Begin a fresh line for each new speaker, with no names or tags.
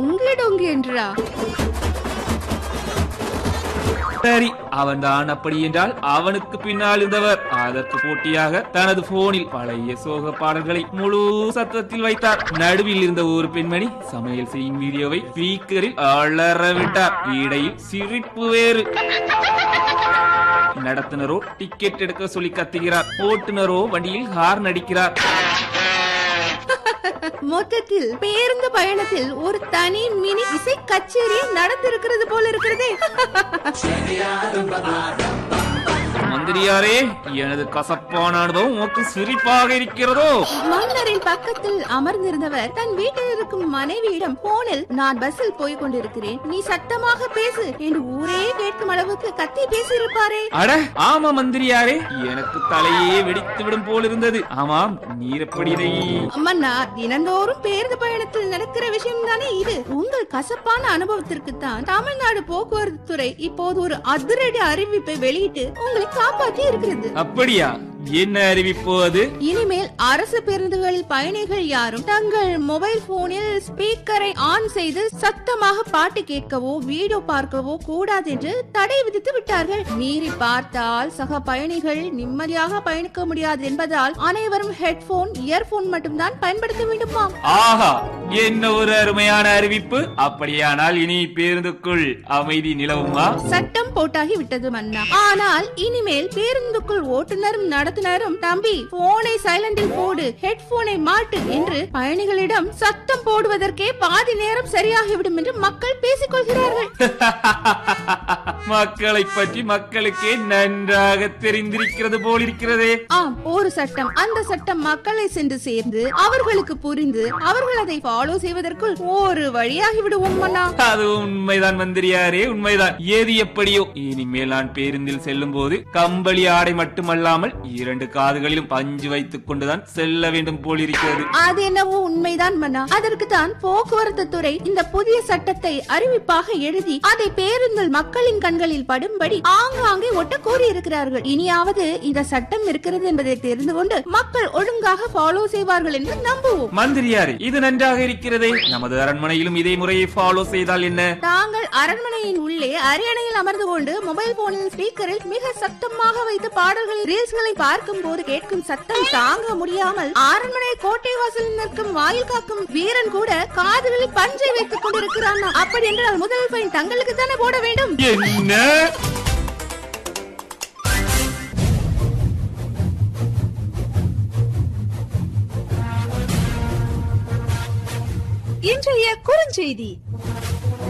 டொங்கு டொங்கு என்றா
சரி அவன் தான் அப்படி என்றால் அவனுக்கு பின்னால் இருந்தவர் அதற்கு போட்டியாக தனது போனில் பழைய சோக பாடல்களை முழு சத்தத்தில் வைத்தார் நடுவில் இருந்த ஒரு பெண்மணி சமையல் செய்யும் வீடியோவை ஸ்பீக்கரில் அலற விட்டார் இடையில் சிரிப்பு வேறு நடத்துனரோ டிக்கெட் எடுக்க சொல்லி கத்துகிறார் ஓட்டுநரோ வண்டியில் ஹார்ன் அடிக்கிறார்
மொத்தத்தில் பேருந்து பயணத்தில் ஒரு தனி மினி இசை கச்சேரி நடந்திருக்கிறது போல இருக்கிறதே
மந்திரியாரே எனது கசப்பான அனுபவம் உனக்கு சிரிப்பாக இருக்கிறதோ
மன்னரின் பக்கத்தில் அமர்ந்திருந்தவர் தன் வீட்டில் இருக்கும் மனைவியிடம் போனில் நான் பஸ்ஸில் போய் கொண்டிருக்கிறேன் நீ சத்தமாக பேசு என்று ஊரே கேட்கும் அளவுக்கு கத்தி பேசியிருப்பாரே
அட ஆமா மந்திரியாரே எனக்கு தலையே வெடித்து விடும் போல் இருந்தது ஆமாம் நீர் எப்படி இதை
மன்னா தினந்தோறும் பேருந்து பயணத்தில் நடக்கிற விஷயம் தானே இது உங்கள் கசப்பான அனுபவத்திற்கு தான் தமிழ்நாடு போக்குவரத்து துறை இப்போது ஒரு அதிரடி அறிவிப்பை வெளியிட்டு உங்களை காப்பாற்றி இருக்கிறது
அப்படியா என்ன அறிவிப்பு அது
இனிமேல் அரசு பேருந்துகளில் பயணிகள் யாரும் தங்கள் மொபைல் போனில் ஸ்பீக்கரை ஆன் செய்து சத்தமாக பாட்டு கேட்கவோ வீடியோ பார்க்கவோ கூடாது என்று தடை விதித்து விட்டார்கள் மீறி பார்த்தால் சக பயணிகள் நிம்மதியாக பயணிக்க முடியாது என்பதால் அனைவரும் ஹெட்போன் இயர்போன் மட்டும்தான் பயன்படுத்த வேண்டுமாம்
ஆஹா என்ன ஒரு அருமையான அறிவிப்பு அப்படியானால் இனி பேருந்துக்குள் அமைதி நிலவுமா
சட்டம் போட்டாகி விட்டது மன்னா ஆனால் இனிமேல் பேருந்துக்குள் ஓட்டுநரும் நடத்துனரும் தம்பி போனை சைலண்டில் போடு ஹெட்போனை மாட்டு என்று பயணிகளிடம் சத்தம் போடுவதற்கே பாதி நேரம் சரியாகிவிடும் என்று மக்கள் பேசிக் கொள்கிறார்கள்
மக்களை பற்றி மக்களுக்கே நன்றாக தெரிந்திருக்கிறது போல் இருக்கிறதே
ஆம் ஒரு சட்டம் அந்த சட்டம் மக்களை சென்று சேர்ந்து அவர்களுக்கு புரிந்து அவர்கள் அதை ஃபாலோ செய்வதற்குள் ஒரு வழியாகி விடுவோம் மன்னா
அது உண்மைதான் மந்திரியாரே உண்மைதான் ஏது எப்படியோ இனிமேல் நான் பேருந்தில் செல்லும் போது கம்பளி ஆடை மட்டுமல்லாமல் இரண்டு காதுகளிலும் பஞ்சு வைத்துக் கொண்டுதான் செல்ல வேண்டும் போல் இருக்கிறது
அது என்னவோ உண்மைதான் மன்னா அதற்கு தான் போக்குவரத்து துறை இந்த புதிய சட்டத்தை அறிவிப்பாக எழுதி அதை பேருந்தில் மக்களின் கண்களில் படும்படி ஆங்காங்கே ஒட்ட கூறி இருக்கிறார்கள் இனியாவது இந்த சட்டம் இருக்கிறது என்பதை தெரிந்து கொண்டு மக்கள் ஒழுங்காக ஃபாலோ செய்வார்கள் என்று நம்புவோம்
மந்திரியாரே இது நன்றாக இருக்கிறதே நமது அரண்மனையிலும் இதே முறையை ஃபாலோ செய்தால் என்ன
தாங்கள் அரண்மனையின் உள்ளே அரியணையில் அமர்ந்து கொண்டு மொபைல் போனில் ஸ்பீக்கரில் மிக சத்தமாக வைத்து பாடல்களை ரீல்ஸ்களை பார்க்கும் போது கேட்கும் சத்தம் தாங்க முடியாமல் அரண்மனை கோட்டை வாசலில் நிற்கும் வாயில் காக்கும் வீரன் கூட காதுகளில் பஞ்சை வைத்துக் கொண்டிருக்கிறான் அப்படி என்றால் முதல் பையன் தங்களுக்கு தானே போட வேண்டும்
என்ன
இன்றைய குறுஞ்செய்தி